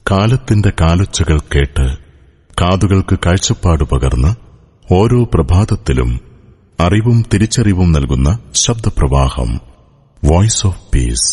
കാലത്തിന്റെ കാലൊച്ചകൾ കേട്ട് കാതുകൾക്ക് കാഴ്ചപ്പാട് പകർന്ന് ഓരോ പ്രഭാതത്തിലും അറിവും തിരിച്ചറിവും നൽകുന്ന ശബ്ദപ്രവാഹം വോയിസ് ഓഫ് പീസ്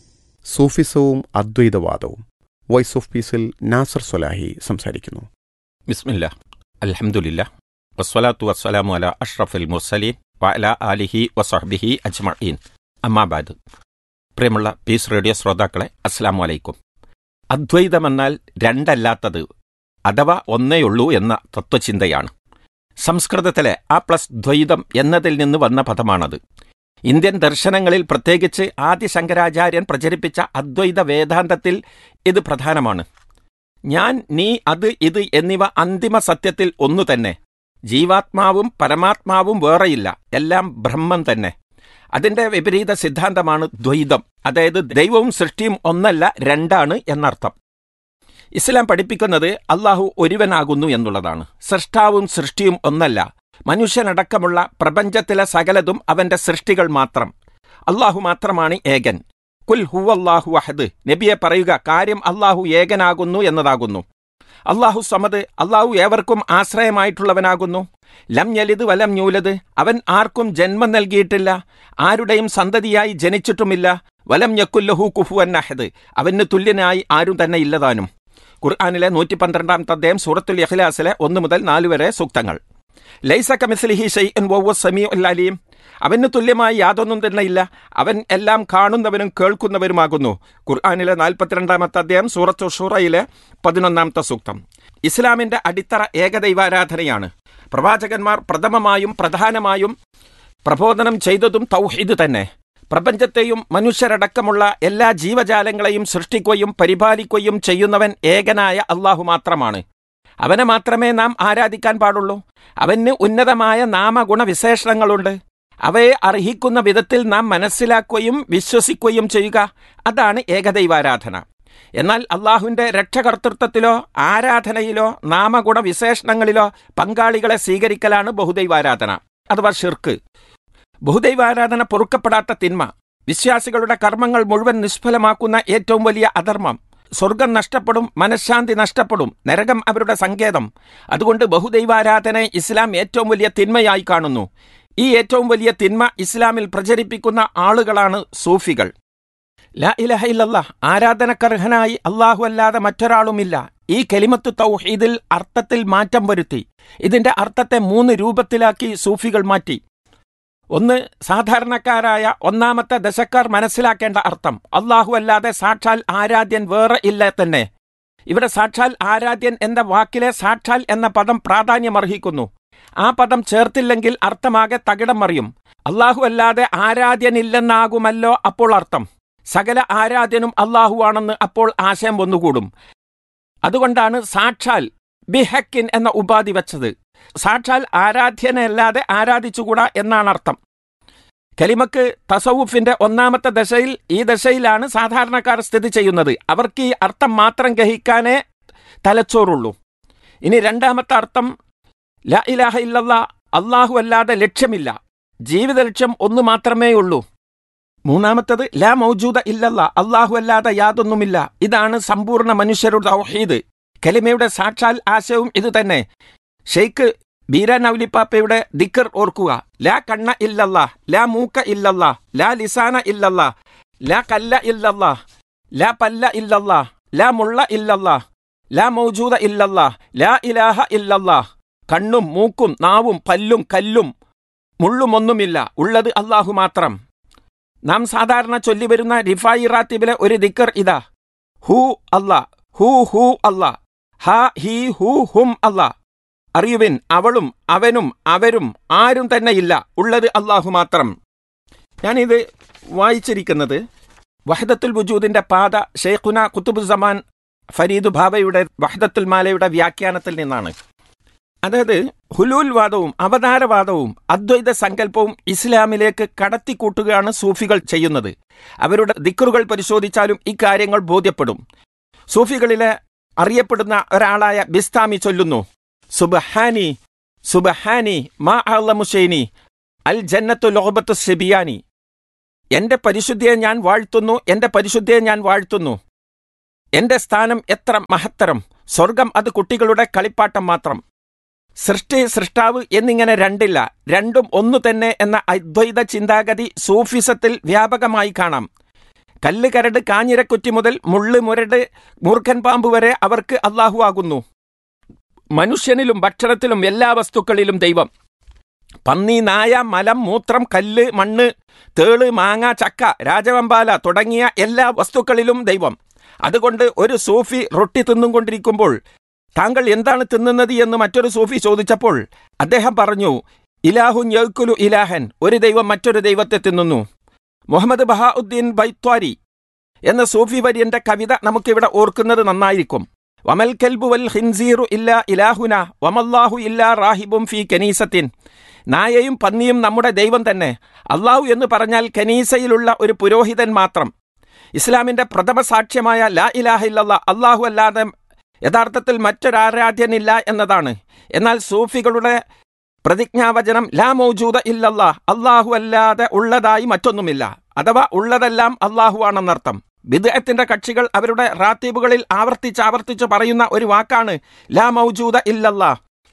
സൂഫിസവും അദ്വൈതവാദവും വോയിസ് ഓഫ് പീസിൽ നാസർ സൊലാഹി സംസാരിക്കുന്നു ബിസ്മില്ല അൽഹംദുലില്ല വസ്സലാത്തു വസ്സലാമു അല അഷ്റഫുൽ മുർസലീൻ വഅല ആലിഹി വസഹ്ബിഹി അജ്മഈൻ അമ്മാബാദ് പ്രിയമുള്ള പീസ് റേഡിയോ ശ്രോതാക്കളെ അസ്സലാമു അലൈക്കും അദ്വൈതമെന്നാൽ രണ്ടല്ലാത്തത് അഥവാ ഒന്നേയുള്ളൂ എന്ന തത്വചിന്തയാണ് സംസ്കൃതത്തിലെ ആ പ്ലസ് ദ്വൈതം എന്നതിൽ നിന്ന് വന്ന പദമാണത് ഇന്ത്യൻ ദർശനങ്ങളിൽ പ്രത്യേകിച്ച് ആദി ശങ്കരാചാര്യൻ പ്രചരിപ്പിച്ച അദ്വൈത വേദാന്തത്തിൽ ഇത് പ്രധാനമാണ് ഞാൻ നീ അത് ഇത് എന്നിവ അന്തിമ സത്യത്തിൽ ഒന്നു തന്നെ ജീവാത്മാവും പരമാത്മാവും വേറെയില്ല എല്ലാം ബ്രഹ്മം തന്നെ അതിന്റെ വിപരീത സിദ്ധാന്തമാണ് ദ്വൈതം അതായത് ദൈവവും സൃഷ്ടിയും ഒന്നല്ല രണ്ടാണ് എന്നർത്ഥം ഇസ്ലാം പഠിപ്പിക്കുന്നത് അള്ളാഹു ഒരുവനാകുന്നു എന്നുള്ളതാണ് സൃഷ്ടാവും സൃഷ്ടിയും ഒന്നല്ല മനുഷ്യനടക്കമുള്ള പ്രപഞ്ചത്തിലെ സകലതും അവന്റെ സൃഷ്ടികൾ മാത്രം അള്ളാഹു മാത്രമാണ് ഏകൻ കുൽ ഹുവല്ലാഹു അഹദ് നബിയെ പറയുക കാര്യം അള്ളാഹു ഏകനാകുന്നു എന്നതാകുന്നു അള്ളാഹു സമത് അള്ളാഹു ഏവർക്കും ആശ്രയമായിട്ടുള്ളവനാകുന്നു ലം യലിത് വലം ന്യൂലത് അവൻ ആർക്കും ജന്മം നൽകിയിട്ടില്ല ആരുടെയും സന്തതിയായി ജനിച്ചിട്ടുമില്ല വലം യക്കുല്ലഹു കുഫുവൻ അഹദ് അവന് തുല്യനായി ആരും തന്നെ ഇല്ലതാനും ഖുർആാനിലെ നൂറ്റി പന്ത്രണ്ടാമത്തെ അധ്യായം സൂറത്തുൽ ഇഖ്ലാസിലെ ഒന്ന് മുതൽ നാല് വരെ സൂക്തങ്ങൾ ലൈസ കമിസ്ലിഹി ഷൈഅൻ വഹുവ സമീഉൽ അലീം അവന് തുല്യമായി യാതൊന്നും തന്നെ ഇല്ല അവൻ എല്ലാം കാണുന്നവനും കേൾക്കുന്നവരുമാകുന്നു ഖുർആാനിലെ നാൽപ്പത്തിരണ്ടാമത്തെ അധ്യായം സൂറത്തു ഷുറയിലെ പതിനൊന്നാമത്തെ സൂക്തം ഇസ്ലാമിന്റെ അടിത്തറ ഏകദൈവാരാധനയാണ് പ്രവാചകന്മാർ പ്രഥമമായും പ്രധാനമായും പ്രബോധനം ചെയ്തതും തൗഹീദ് തന്നെ പ്രപഞ്ചത്തെയും മനുഷ്യരടക്കമുള്ള എല്ലാ ജീവജാലങ്ങളെയും സൃഷ്ടിക്കുകയും പരിപാലിക്കുകയും ചെയ്യുന്നവൻ ഏകനായ അള്ളാഹു മാത്രമാണ് അവനെ മാത്രമേ നാം ആരാധിക്കാൻ പാടുള്ളൂ അവന് ഉന്നതമായ നാമഗുണവിശേഷണങ്ങളുണ്ട് അവയെ അർഹിക്കുന്ന വിധത്തിൽ നാം മനസ്സിലാക്കുകയും വിശ്വസിക്കുകയും ചെയ്യുക അതാണ് ഏകദൈവാരാധന എന്നാൽ അള്ളാഹുവിന്റെ രക്ഷകർത്തൃത്വത്തിലോ ആരാധനയിലോ നാമഗുണവിശേഷണങ്ങളിലോ പങ്കാളികളെ സ്വീകരിക്കലാണ് ബഹുദൈവാരാധന അഥവാ ഷിർക്ക് ബഹുദൈവാരാധന പൊറുക്കപ്പെടാത്ത തിന്മ വിശ്വാസികളുടെ കർമ്മങ്ങൾ മുഴുവൻ നിഷ്ഫലമാക്കുന്ന ഏറ്റവും വലിയ അധർമ്മം സ്വർഗം നഷ്ടപ്പെടും മനഃശാന്തി നഷ്ടപ്പെടും നരകം അവരുടെ സങ്കേതം അതുകൊണ്ട് ബഹുദൈവാരാധന ഇസ്ലാം ഏറ്റവും വലിയ തിന്മയായി കാണുന്നു ഈ ഏറ്റവും വലിയ തിന്മ ഇസ്ലാമിൽ പ്രചരിപ്പിക്കുന്ന ആളുകളാണ് സൂഫികൾ ലാ ഇലഹ ഇല്ലല്ലാ ആരാധനക്കർഹനായി അള്ളാഹു അല്ലാതെ മറ്റൊരാളുമില്ല ഈ കെലിമത്ത് തൗഹീദിൽ അർത്ഥത്തിൽ മാറ്റം വരുത്തി ഇതിന്റെ അർത്ഥത്തെ മൂന്ന് രൂപത്തിലാക്കി സൂഫികൾ മാറ്റി ഒന്ന് സാധാരണക്കാരായ ഒന്നാമത്തെ ദശക്കാർ മനസ്സിലാക്കേണ്ട അർത്ഥം അള്ളാഹു അല്ലാതെ സാക്ഷാൽ ആരാധ്യൻ വേറെ ഇല്ല തന്നെ ഇവിടെ സാക്ഷാൽ ആരാധ്യൻ എന്ന വാക്കിലെ സാക്ഷാൽ എന്ന പദം പ്രാധാന്യമർഹിക്കുന്നു ആ പദം ചേർത്തില്ലെങ്കിൽ അർത്ഥമാകെ തകിടം മറിയും അള്ളാഹു അല്ലാതെ ആരാധ്യനില്ലെന്നാകുമല്ലോ അപ്പോൾ അർത്ഥം സകല ആരാധ്യനും അള്ളാഹുവാണെന്ന് അപ്പോൾ ആശയം വന്നുകൂടും അതുകൊണ്ടാണ് സാക്ഷാൽ ബിഹക്കിൻ എന്ന ഉപാധി വച്ചത് സാക്ഷാൽ ആരാധ്യനല്ലാതെ ആരാധിച്ചുകൂടാ എന്നാണ് അർത്ഥം കലിമക്ക് തസവുഫിന്റെ ഒന്നാമത്തെ ദശയിൽ ഈ ദശയിലാണ് സാധാരണക്കാർ സ്ഥിതി ചെയ്യുന്നത് അവർക്ക് ഈ അർത്ഥം മാത്രം ഗ്രഹിക്കാനേ തലച്ചോറുള്ളൂ ഇനി രണ്ടാമത്തെ അർത്ഥം ല ഇലാഹ ഇല്ലല്ല അള്ളാഹു അല്ലാതെ ലക്ഷ്യമില്ല ജീവിത ലക്ഷ്യം ഒന്ന് മാത്രമേ ഉള്ളൂ മൂന്നാമത്തത് ലാ മൗജൂദ ഇല്ലല്ല അള്ളാഹു അല്ലാതെ യാതൊന്നുമില്ല ഇതാണ് സമ്പൂർണ്ണ മനുഷ്യരുടെ തൗഹീദ് കലിമയുടെ സാക്ഷാൽ ആശയവും ഇത് തന്നെ ഷെയ്ഖ് ബീരാൻ ഔലിപ്പാപ്പയുടെ ദിക്കർ ഓർക്കുക ലാ കണ്ണ ഇല്ലല്ല ലാ മൂക്ക ഇല്ലല്ല ലാ ലിസാന ഇല്ലല്ല ലാ കല്ല ഇല്ലല്ല ലാ പല്ല ഇല്ലല്ല ലാ മുള്ള ഇല്ലല്ല ലാ മൗജൂദ ഇല്ലല്ല ലാ ഇലാഹ ഇല്ലല്ല കണ്ണും മൂക്കും നാവും പല്ലും കല്ലും മുള്ളുമൊന്നുമില്ല ഉള്ളത് അള്ളാഹു മാത്രം നാം സാധാരണ ചൊല്ലിവരുന്ന റിഫായി റാത്തിബിലെ ഒരു ദിക്കർ ഇതാ ഹൂ അല്ലാ ഹൂ ഹൂ അല്ലാ ഹ ഹി ഹൂ ഹും അല്ലാ അറിയുവിൻ അവളും അവനും അവരും ആരും തന്നെ ഇല്ല ഉള്ളത് അള്ളാഹു മാത്രം ഞാനിത് വായിച്ചിരിക്കുന്നത് വഹദത്തുൽ വുജൂദിന്റെ പാത ഷെയ്ഖുന കുത്തുബുസമാൻ ഫരീദ് ബാബയുടെ വഹദത്തുൽ മാലയുടെ വ്യാഖ്യാനത്തിൽ നിന്നാണ് അതായത് ഹുലൂൽ വാദവും അവതാരവാദവും അദ്വൈത സങ്കല്പവും ഇസ്ലാമിലേക്ക് കടത്തിക്കൂട്ടുകയാണ് സൂഫികൾ ചെയ്യുന്നത് അവരുടെ ദിക്കറുകൾ പരിശോധിച്ചാലും ഇക്കാര്യങ്ങൾ ബോധ്യപ്പെടും സൂഫികളിലെ അറിയപ്പെടുന്ന ഒരാളായ ബിസ്താമി ചൊല്ലുന്നു സുബഹാനി സുബഹാനി മാ അള്ളമുഷൈനി അൽ ജന്നത്തു ലോബത്തു സെബിയാനി എന്റെ പരിശുദ്ധിയെ ഞാൻ വാഴ്ത്തുന്നു എന്റെ പരിശുദ്ധിയെ ഞാൻ വാഴ്ത്തുന്നു എന്റെ സ്ഥാനം എത്ര മഹത്തരം സ്വർഗം അത് കുട്ടികളുടെ കളിപ്പാട്ടം മാത്രം സൃഷ്ടി സൃഷ്ടാവ് എന്നിങ്ങനെ രണ്ടില്ല രണ്ടും ഒന്നു തന്നെ എന്ന അദ്വൈത ചിന്താഗതി സൂഫിസത്തിൽ വ്യാപകമായി കാണാം കല്ല് കരട് കാഞ്ഞിരക്കുറ്റി മുതൽ മുള്ള് മുരട് മൂർഖൻ പാമ്പ് വരെ അവർക്ക് അള്ളാഹു ആകുന്നു മനുഷ്യനിലും ഭക്ഷണത്തിലും എല്ലാ വസ്തുക്കളിലും ദൈവം പന്നി നായ മലം മൂത്രം കല്ല് മണ്ണ് തേള് മാങ്ങ ചക്ക രാജവമ്പാല തുടങ്ങിയ എല്ലാ വസ്തുക്കളിലും ദൈവം അതുകൊണ്ട് ഒരു സൂഫി റൊട്ടി തിന്നും കൊണ്ടിരിക്കുമ്പോൾ താങ്കൾ എന്താണ് തിന്നുന്നത് എന്ന് മറ്റൊരു സൂഫി ചോദിച്ചപ്പോൾ അദ്ദേഹം പറഞ്ഞു ഇലാഹു യൗക്കുലു ഇലാഹൻ ഒരു ദൈവം മറ്റൊരു ദൈവത്തെ തിന്നുന്നു മുഹമ്മദ് ബഹാഉദ്ദീൻ ബൈത്വാരി എന്ന സൂഫി വര്യന്റെ കവിത നമുക്കിവിടെ ഓർക്കുന്നത് നന്നായിരിക്കും വമൽ കൽബു വൽ ഹിൻസീറു ഇല്ല ഇലാഹുന വമല്ലാഹു ഇല്ല റാഹിബും ഫി കനീസത്തിൻ നായയും പന്നിയും നമ്മുടെ ദൈവം തന്നെ അള്ളാഹു എന്ന് പറഞ്ഞാൽ കനീസയിലുള്ള ഒരു പുരോഹിതൻ മാത്രം ഇസ്ലാമിന്റെ പ്രഥമ സാക്ഷ്യമായ ലാ ഇലാഹ ഇല്ലല്ലാ അള്ളാഹു അല്ലാതെ യഥാർത്ഥത്തിൽ മറ്റൊരാരാധ്യനില്ല എന്നതാണ് എന്നാൽ സൂഫികളുടെ പ്രതിജ്ഞാവചനം ലാ മൗജൂദ ഇല്ലല്ലാ അള്ളാഹു അല്ലാതെ ഉള്ളതായി മറ്റൊന്നുമില്ല അഥവാ ഉള്ളതെല്ലാം അള്ളാഹു ആണെന്നർത്ഥം ബിദ്അത്തിന്റെ കക്ഷികൾ അവരുടെ റാത്തീബുകളിൽ ആവർത്തിച്ച് ആവർത്തിച്ച് പറയുന്ന ഒരു വാക്കാണ് ലാ മൗജൂദ ഇല്ലല്ലാ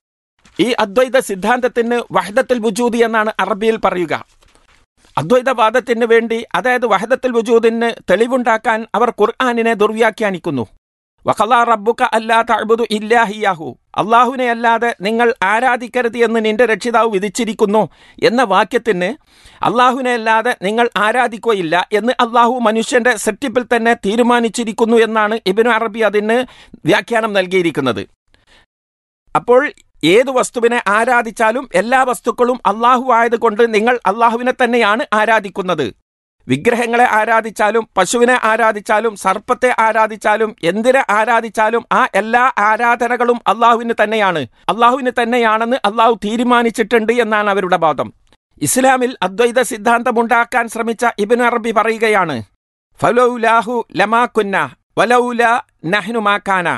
ഈ അദ്വൈത സിദ്ധാന്തത്തിന് വഹദത്തുൽ വുജൂദി എന്നാണ് അറബിയിൽ പറയുക അദ്വൈതവാദത്തിന് വേണ്ടി അതായത് വഹദത്തുൽ വുജൂദിന് തെളിവുണ്ടാക്കാൻ അവർ ഖുർആാനിനെ ദുർവ്യാഖ്യാനിക്കുന്നു വഖലാ റബ്ബുക അല്ലാ തഅബുദു ഇല്ലാഹിയാഹു അള്ളാഹുവിനെ അല്ലാതെ നിങ്ങൾ ആരാധിക്കരുത് എന്ന് നിന്റെ രക്ഷിതാവ് വിധിച്ചിരിക്കുന്നു എന്ന വാക്യത്തിന് അള്ളാഹുവിനെ അല്ലാതെ നിങ്ങൾ ആരാധിക്കുകയില്ല എന്ന് അള്ളാഹു മനുഷ്യന്റെ സെറ്റിപ്പിൽ തന്നെ തീരുമാനിച്ചിരിക്കുന്നു എന്നാണ് ഇബിനു അറബി അതിന് വ്യാഖ്യാനം നൽകിയിരിക്കുന്നത് അപ്പോൾ ഏതു വസ്തുവിനെ ആരാധിച്ചാലും എല്ലാ വസ്തുക്കളും അള്ളാഹു ആയതുകൊണ്ട് നിങ്ങൾ അള്ളാഹുവിനെ തന്നെയാണ് ആരാധിക്കുന്നത് വിഗ്രഹങ്ങളെ ആരാധിച്ചാലും പശുവിനെ ആരാധിച്ചാലും സർപ്പത്തെ ആരാധിച്ചാലും എന്തിനെ ആരാധിച്ചാലും ആ എല്ലാ ആരാധനകളും അള്ളാഹുവിന് തന്നെയാണ് അള്ളാഹുവിന് തന്നെയാണെന്ന് അള്ളാഹു തീരുമാനിച്ചിട്ടുണ്ട് എന്നാണ് അവരുടെ വാദം ഇസ്ലാമിൽ അദ്വൈത സിദ്ധാന്തമുണ്ടാക്കാൻ ശ്രമിച്ച ഇബിൻ അറബി പറയുകയാണ് ഫലൗലാഹു ലമാക്കുന്ന വലൗല നഹ്നുമാക്കാന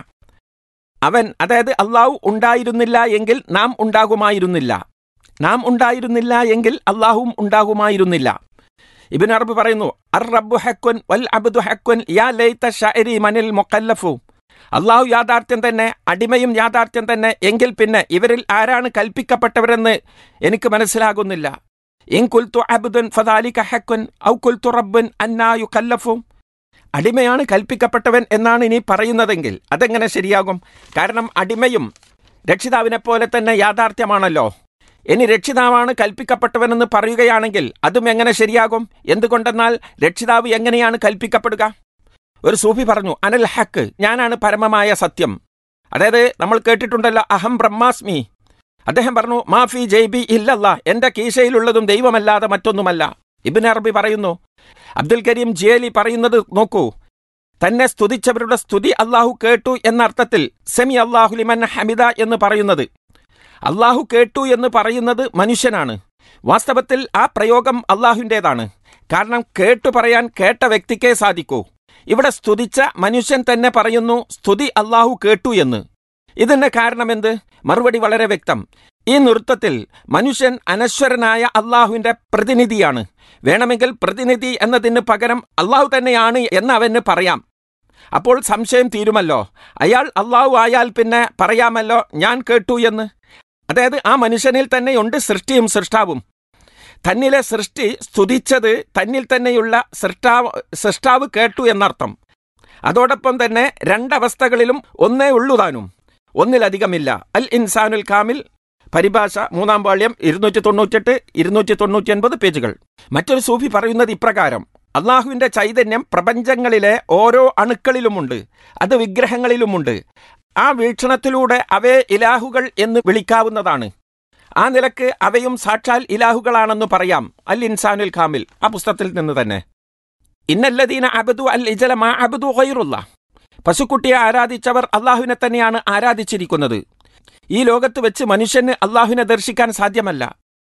അവൻ അതായത് അള്ളാഹു ഉണ്ടായിരുന്നില്ല എങ്കിൽ നാം ഉണ്ടാകുമായിരുന്നില്ല നാം ഉണ്ടായിരുന്നില്ല എങ്കിൽ അള്ളാഹുവും ഉണ്ടാകുമായിരുന്നില്ല ഇബിൻ അറബ് പറയുന്നു അർ റബ്ബു ഹക്കുൻ വൽ അബ്ദു ഹക്കുൻ യാ ലൈത ഷഅരി മനിൽ മുഖല്ലഫു അള്ളാഹു യാഥാർത്ഥ്യം തന്നെ അടിമയും യാഥാർത്ഥ്യം തന്നെ എങ്കിൽ പിന്നെ ഇവരിൽ ആരാണ് കൽപ്പിക്കപ്പെട്ടവരെന്ന് എനിക്ക് മനസ്സിലാകുന്നില്ല ഇൻ കുൽത്തു അബ്ദുൻ ഫദാലിക ഹക്കുൻ ഔ കുൽത്തു റബ്ബുൻ അന്നാ യുകല്ലഫു അടിമയാണ് കൽപ്പിക്കപ്പെട്ടവൻ എന്നാണ് ഇനി പറയുന്നതെങ്കിൽ അതെങ്ങനെ ശരിയാകും കാരണം അടിമയും രക്ഷിതാവിനെ പോലെ തന്നെ യാഥാർത്ഥ്യമാണല്ലോ ഇനി രക്ഷിതാവാണ് കൽപ്പിക്കപ്പെട്ടവനെന്ന് പറയുകയാണെങ്കിൽ അതും എങ്ങനെ ശരിയാകും എന്തുകൊണ്ടെന്നാൽ രക്ഷിതാവ് എങ്ങനെയാണ് കൽപ്പിക്കപ്പെടുക ഒരു സൂഫി പറഞ്ഞു അനൽ ഹക്ക് ഞാനാണ് പരമമായ സത്യം അതായത് നമ്മൾ കേട്ടിട്ടുണ്ടല്ലോ അഹം ബ്രഹ്മാസ്മി അദ്ദേഹം പറഞ്ഞു മാഫി ജയ്ബി ഇല്ലല്ല എന്റെ കീശയിലുള്ളതും ദൈവമല്ലാതെ മറ്റൊന്നുമല്ല ഇബിൻ അറബി പറയുന്നു അബ്ദുൽ കരീം ജിയേലി പറയുന്നത് നോക്കൂ തന്നെ സ്തുതിച്ചവരുടെ സ്തുതി അള്ളാഹു കേട്ടു എന്ന അർത്ഥത്തിൽ സെമി അള്ളാഹു ലിമൻ ഹമിദ എന്ന് പറയുന്നത് അള്ളാഹു കേട്ടു എന്ന് പറയുന്നത് മനുഷ്യനാണ് വാസ്തവത്തിൽ ആ പ്രയോഗം അള്ളാഹുവിൻ്റെതാണ് കാരണം കേട്ടു പറയാൻ കേട്ട വ്യക്തിക്കേ സാധിക്കൂ ഇവിടെ സ്തുതിച്ച മനുഷ്യൻ തന്നെ പറയുന്നു സ്തുതി അള്ളാഹു കേട്ടു എന്ന് ഇതിന് കാരണമെന്ത് മറുപടി വളരെ വ്യക്തം ഈ നൃത്തത്തിൽ മനുഷ്യൻ അനശ്വരനായ അള്ളാഹുവിന്റെ പ്രതിനിധിയാണ് വേണമെങ്കിൽ പ്രതിനിധി എന്നതിന് പകരം അള്ളാഹു തന്നെയാണ് എന്ന് അവന് പറയാം അപ്പോൾ സംശയം തീരുമല്ലോ അയാൾ അള്ളാഹു ആയാൽ പിന്നെ പറയാമല്ലോ ഞാൻ കേട്ടു എന്ന് അതായത് ആ മനുഷ്യനിൽ തന്നെയുണ്ട് സൃഷ്ടിയും സൃഷ്ടാവും തന്നിലെ സൃഷ്ടി സ്തുതിച്ചത് തന്നിൽ തന്നെയുള്ള സൃഷ്ടാവ് സൃഷ്ടാവ് കേട്ടു എന്നർത്ഥം അതോടൊപ്പം തന്നെ രണ്ടവസ്ഥകളിലും ഒന്നേ ഉള്ളൂ താനും ഒന്നിലധികമില്ല അൽ ഇൻസാനുൽ കാമിൽ പരിഭാഷ മൂന്നാം പാള്യം ഇരുന്നൂറ്റി തൊണ്ണൂറ്റെട്ട് ഇരുന്നൂറ്റി തൊണ്ണൂറ്റി ഒൻപത് പേജുകൾ മറ്റൊരു സൂഫി പറയുന്നത് ഇപ്രകാരം അള്ളാഹുവിന്റെ ചൈതന്യം പ്രപഞ്ചങ്ങളിലെ ഓരോ അണുക്കളിലുമുണ്ട് അത് വിഗ്രഹങ്ങളിലുമുണ്ട് ആ വീക്ഷണത്തിലൂടെ അവയെ ഇലാഹുകൾ എന്ന് വിളിക്കാവുന്നതാണ് ആ നിലക്ക് അവയും സാക്ഷാൽ ഇലാഹുകളാണെന്ന് പറയാം അൽ ഇൻസാനുൽ കാമിൽ ആ പുസ്തകത്തിൽ നിന്ന് തന്നെ ഇന്നല്ലദീന അബദു അൽ ഇജല മാ അബദു ഗൈറുള്ള പശുക്കുട്ടിയെ ആരാധിച്ചവർ അള്ളാഹുവിനെ തന്നെയാണ് ആരാധിച്ചിരിക്കുന്നത് ഈ ലോകത്ത് വെച്ച് മനുഷ്യന് അള്ളാഹുവിനെ ദർശിക്കാൻ സാധ്യമല്ല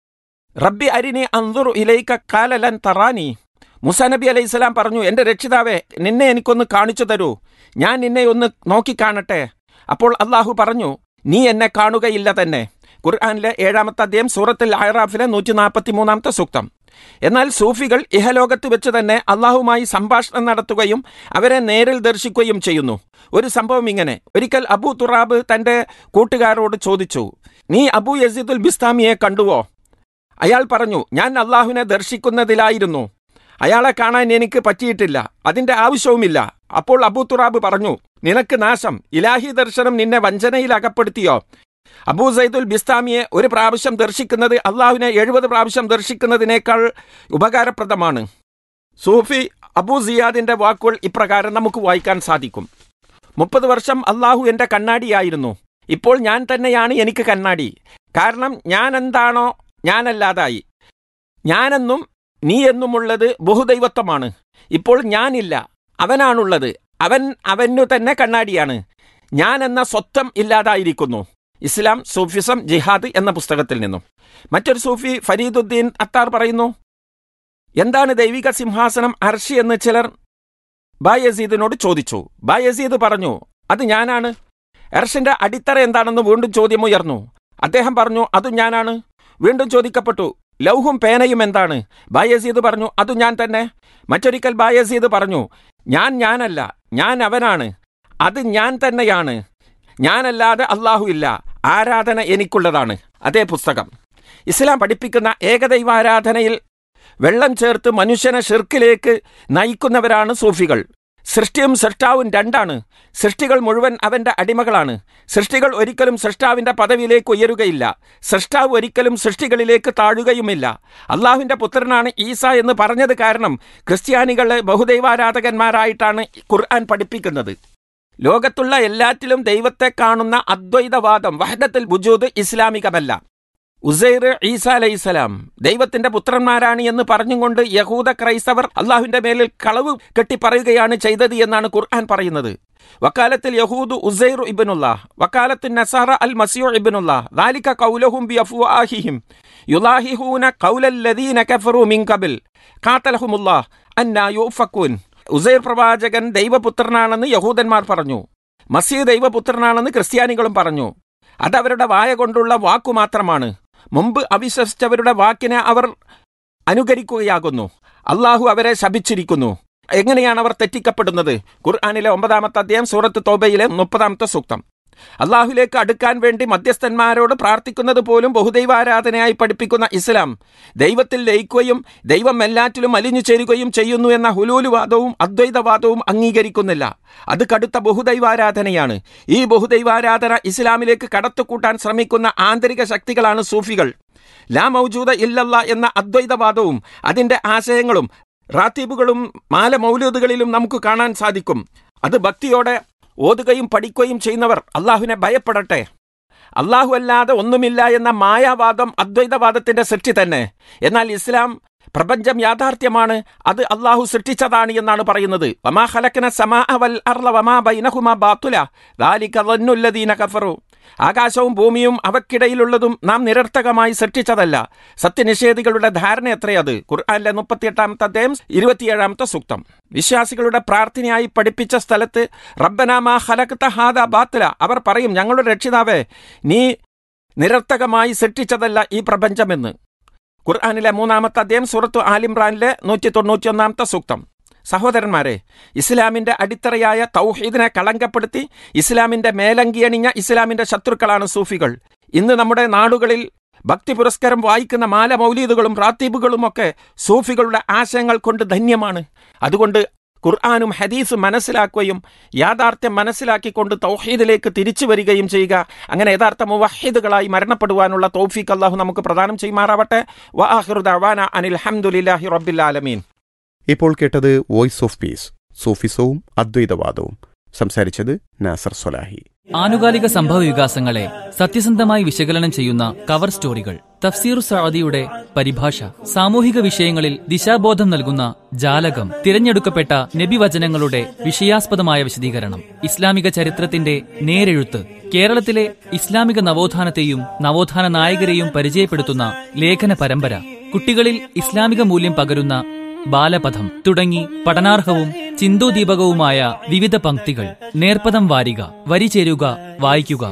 റബ്ബി അരിനി അന്തുറു ഇലൈക്ക കാലലൻ തറാനി മുസ നബി അലൈഹി സ്വലാം പറഞ്ഞു എന്റെ രക്ഷിതാവേ നിന്നെ എനിക്കൊന്ന് കാണിച്ചു തരൂ ഞാൻ നിന്നെ ഒന്ന് നോക്കിക്കാണട്ടെ അപ്പോൾ അള്ളാഹു പറഞ്ഞു നീ എന്നെ കാണുകയില്ല തന്നെ ഖുർആാനിലെ ഏഴാമത്തെ അധ്യായം സൂറത്തിൽ അയറാഫിലെ നൂറ്റി നാൽപ്പത്തി മൂന്നാമത്തെ സൂക്തം എന്നാൽ സൂഫികൾ ഇഹലോകത്ത് വെച്ച് തന്നെ അള്ളാഹുമായി സംഭാഷണം നടത്തുകയും അവരെ നേരിൽ ദർശിക്കുകയും ചെയ്യുന്നു ഒരു സംഭവം ഇങ്ങനെ ഒരിക്കൽ അബു തുറാബ് തന്റെ കൂട്ടുകാരോട് ചോദിച്ചു നീ അബു യസീദുൽ ബിസ്താമിയെ കണ്ടുവോ അയാൾ പറഞ്ഞു ഞാൻ അള്ളാഹുവിനെ ദർശിക്കുന്നതിലായിരുന്നു അയാളെ കാണാൻ എനിക്ക് പറ്റിയിട്ടില്ല അതിന്റെ ആവശ്യവുമില്ല അപ്പോൾ അബു തുറാബ് പറഞ്ഞു നിനക്ക് നാശം ഇലാഹി ദർശനം നിന്നെ വഞ്ചനയിൽ അകപ്പെടുത്തിയോ അബൂ സൈദുൽ ബിസ്താമിയെ ഒരു പ്രാവശ്യം ദർശിക്കുന്നത് അള്ളാഹുവിനെ എഴുപത് പ്രാവശ്യം ദർശിക്കുന്നതിനേക്കാൾ ഉപകാരപ്രദമാണ് സൂഫി അബൂ സിയാദിന്റെ വാക്കുകൾ ഇപ്രകാരം നമുക്ക് വായിക്കാൻ സാധിക്കും മുപ്പത് വർഷം അള്ളാഹു എന്റെ കണ്ണാടിയായിരുന്നു ഇപ്പോൾ ഞാൻ തന്നെയാണ് എനിക്ക് കണ്ണാടി കാരണം ഞാൻ എന്താണോ ഞാനല്ലാതായി ഞാനെന്നും നീ എന്നുമുള്ളത് ബഹുദൈവത്വമാണ് ഇപ്പോൾ ഞാനില്ല അവനാണുള്ളത് അവൻ അവനു തന്നെ കണ്ണാടിയാണ് ഞാൻ എന്ന സ്വത്വം ഇല്ലാതായിരിക്കുന്നു ഇസ്ലാം സൂഫിസം ജിഹാദ് എന്ന പുസ്തകത്തിൽ നിന്നും മറ്റൊരു സൂഫി ഫരീദുദ്ദീൻ അത്താർ പറയുന്നു എന്താണ് ദൈവിക സിംഹാസനം അർഷി എന്ന് ചിലർ ബായസീദിനോട് ചോദിച്ചു ബായസീദ് പറഞ്ഞു അത് ഞാനാണ് അർഷിന്റെ അടിത്തറ എന്താണെന്ന് വീണ്ടും ചോദ്യമുയർന്നു അദ്ദേഹം പറഞ്ഞു അത് ഞാനാണ് വീണ്ടും ചോദിക്കപ്പെട്ടു ലൗഹും പേനയും എന്താണ് ബായസീദ് പറഞ്ഞു അത് ഞാൻ തന്നെ മറ്റൊരിക്കൽ ബായസീദ് പറഞ്ഞു ഞാൻ ഞാനല്ല ഞാൻ അവനാണ് അത് ഞാൻ തന്നെയാണ് ഞാനല്ലാതെ അള്ളാഹു ഇല്ല ആരാധന എനിക്കുള്ളതാണ് അതേ പുസ്തകം ഇസ്ലാം പഠിപ്പിക്കുന്ന ഏകദൈവാരാധനയിൽ വെള്ളം ചേർത്ത് മനുഷ്യനെ ഷിർക്കിലേക്ക് നയിക്കുന്നവരാണ് സൂഫികൾ സൃഷ്ടിയും സൃഷ്ടാവും രണ്ടാണ് സൃഷ്ടികൾ മുഴുവൻ അവന്റെ അടിമകളാണ് സൃഷ്ടികൾ ഒരിക്കലും സൃഷ്ടാവിന്റെ പദവിയിലേക്ക് ഉയരുകയില്ല സൃഷ്ടാവ് ഒരിക്കലും സൃഷ്ടികളിലേക്ക് താഴുകയുമില്ല അള്ളാഹുവിന്റെ പുത്രനാണ് ഈസ എന്ന് പറഞ്ഞത് കാരണം ക്രിസ്ത്യാനികളെ ബഹുദൈവാരാധകന്മാരായിട്ടാണ് ഖുർആൻ പഠിപ്പിക്കുന്നത് ലോകത്തുള്ള എല്ലാറ്റിലും ദൈവത്തെ കാണുന്ന അദ്വൈതവാദം വഹദത്തിൽ ബുജൂദ് ഇസ്ലാമികമല്ല ഉസൈർ ഈസ അലൈസലാം ദൈവത്തിന്റെ പുത്രന്മാരാണ് എന്ന് പറഞ്ഞുകൊണ്ട് യഹൂദ ക്രൈസ്തവർ അള്ളാഹുവിന്റെ മേലിൽ കളവ് കെട്ടിപ്പറയുകയാണ് ചെയ്തത് എന്നാണ് ഖുർആൻ പറയുന്നത് വക്കാലത്തിൽ യഹൂദ് ഉസൈർ ഇബിനുള്ള വക്കാലത്ത് നസാറ അൽ മസിയോ ഇബിനുള്ള ദാലിക കൗലഹും ബി അഫ്വാഹിഹിം യുലാഹിഹൂന കൗലല്ലദീന കഫറു മിൻ കബിൽ ഖാതലഹുമുല്ലാ അന്നാ യുഫക്കൂൻ ഉസൈർ പ്രവാചകൻ ദൈവപുത്രനാണെന്ന് യഹൂദന്മാർ പറഞ്ഞു മസീദ് ദൈവപുത്രനാണെന്ന് ക്രിസ്ത്യാനികളും പറഞ്ഞു അതവരുടെ വായ കൊണ്ടുള്ള വാക്കു മാത്രമാണ് മുമ്പ് അവിശ്വസിച്ചവരുടെ വാക്കിനെ അവർ അനുകരിക്കുകയാകുന്നു അള്ളാഹു അവരെ ശപിച്ചിരിക്കുന്നു എങ്ങനെയാണ് അവർ തെറ്റിക്കപ്പെടുന്നത് ഖുർആാനിലെ ഒമ്പതാമത്തെ അധ്യായം സൂറത്ത് തോബയിലെ മുപ്പതാമത്തെ സൂക്തം അള്ളാഹുലേക്ക് അടുക്കാൻ വേണ്ടി മധ്യസ്ഥന്മാരോട് പ്രാർത്ഥിക്കുന്നത് പോലും ബഹുദൈവാരാധനയായി പഠിപ്പിക്കുന്ന ഇസ്ലാം ദൈവത്തിൽ ലയിക്കുകയും ദൈവം എല്ലാറ്റിലും അലിഞ്ഞു ചേരുകയും ചെയ്യുന്നു എന്ന ഹുലൂലുവാദവും അദ്വൈതവാദവും അംഗീകരിക്കുന്നില്ല അത് കടുത്ത ബഹുദൈവാരാധനയാണ് ഈ ബഹുദൈവാരാധന ഇസ്ലാമിലേക്ക് കടത്തുകൂട്ടാൻ ശ്രമിക്കുന്ന ആന്തരിക ശക്തികളാണ് സൂഫികൾ ലാ മൗജൂദ ഇല്ലല്ല എന്ന അദ്വൈതവാദവും അതിന്റെ ആശയങ്ങളും റാത്തീബുകളും മാല മൗലൂദുകളിലും നമുക്ക് കാണാൻ സാധിക്കും അത് ഭക്തിയോടെ ഓതുകയും പഠിക്കുകയും ചെയ്യുന്നവർ അള്ളാഹുവിനെ ഭയപ്പെടട്ടെ അള്ളാഹു അല്ലാതെ ഒന്നുമില്ല എന്ന മായാവാദം അദ്വൈതവാദത്തിന്റെ സൃഷ്ടി തന്നെ എന്നാൽ ഇസ്ലാം പ്രപഞ്ചം യാഥാർത്ഥ്യമാണ് അത് അള്ളാഹു സൃഷ്ടിച്ചതാണ് എന്നാണ് പറയുന്നത് വമാ ഖലഖന സമാ വൽ അർള വമാ ബൈനഹുമാ ബാത്തുല ദാലിക ظنُّ കഫറു ആകാശവും ഭൂമിയും അവക്കിടയിലുള്ളതും നാം നിരർത്ഥകമായി സൃഷ്ടിച്ചതല്ല സത്യനിഷേധികളുടെ ധാരണ എത്രയത് ഖുർആാനിലെ മുപ്പത്തിയെട്ടാമത്തെ അധ്യായം ഇരുപത്തിയേഴാമത്തെ സൂക്തം വിശ്വാസികളുടെ പ്രാർത്ഥനയായി പഠിപ്പിച്ച സ്ഥലത്ത് റബ്ബനാമ ഹലക്ത ഹാദ ബാത്തില അവർ പറയും ഞങ്ങളുടെ രക്ഷിതാവേ നീ നിരർത്ഥകമായി സൃഷ്ടിച്ചതല്ല ഈ പ്രപഞ്ചമെന്ന് ഖുർആാനിലെ മൂന്നാമത്തെ അധ്യായം സൂറത്തു ആലിംറാനിലെ നൂറ്റി തൊണ്ണൂറ്റിയൊന്നാമത്തെ സൂക്തം സഹോദരന്മാരെ ഇസ്ലാമിന്റെ അടിത്തറയായ തൗഹീദിനെ കളങ്കപ്പെടുത്തി ഇസ്ലാമിന്റെ മേലങ്കിയണിഞ്ഞ ഇസ്ലാമിന്റെ ശത്രുക്കളാണ് സൂഫികൾ ഇന്ന് നമ്മുടെ നാടുകളിൽ ഭക്തി പുരസ്കാരം വായിക്കുന്ന മാല മൗലീദുകളും റാത്തീബുകളുമൊക്കെ സൂഫികളുടെ ആശയങ്ങൾ കൊണ്ട് ധന്യമാണ് അതുകൊണ്ട് ഖുർആാനും ഹദീസും മനസ്സിലാക്കുകയും യാഥാർത്ഥ്യം മനസ്സിലാക്കിക്കൊണ്ട് തൗഹീദിലേക്ക് തിരിച്ചു വരികയും ചെയ്യുക അങ്ങനെ യഥാർത്ഥ മുവഹിദുകളായി മരണപ്പെടുവാനുള്ള തൗഫീഖ് അള്ളാഹു നമുക്ക് പ്രദാനം ചെയ്യുമാറാവട്ടെ വആഖിറുദഅവാന അനിൽ ഹംദുലില്ലാഹി റബ്ബിൽ ആലമീൻ ഇപ്പോൾ കേട്ടത് വോയിസ് ഓഫ് പീസ് സൂഫിസവും അദ്വൈതവാദവും സംസാരിച്ചത് നാസർ സൊലാഹി ആനുകാലിക സംഭവ വികാസങ്ങളെ സത്യസന്ധമായി വിശകലനം ചെയ്യുന്ന കവർ സ്റ്റോറികൾ തഫ്സീർ സഅദിയുടെ പരിഭാഷ സാമൂഹിക വിഷയങ്ങളിൽ ദിശാബോധം നൽകുന്ന ജാലകം തിരഞ്ഞെടുക്കപ്പെട്ട നബിവചനങ്ങളുടെ വിഷയാസ്പദമായ വിശദീകരണം ഇസ്ലാമിക ചരിത്രത്തിന്റെ നേരെഴുത്ത് കേരളത്തിലെ ഇസ്ലാമിക നവോത്ഥാനത്തെയും നവോത്ഥാന നായകരെയും പരിചയപ്പെടുത്തുന്ന ലേഖന പരമ്പര കുട്ടികളിൽ ഇസ്ലാമിക മൂല്യം പകരുന്ന ബാലപഥം തുടങ്ങി പഠനാർഹവും ചിന്തോദീപകവുമായ വിവിധ പംക്തികൾ നേർപ്പദം വാരിക വരി ചേരുക വായിക്കുക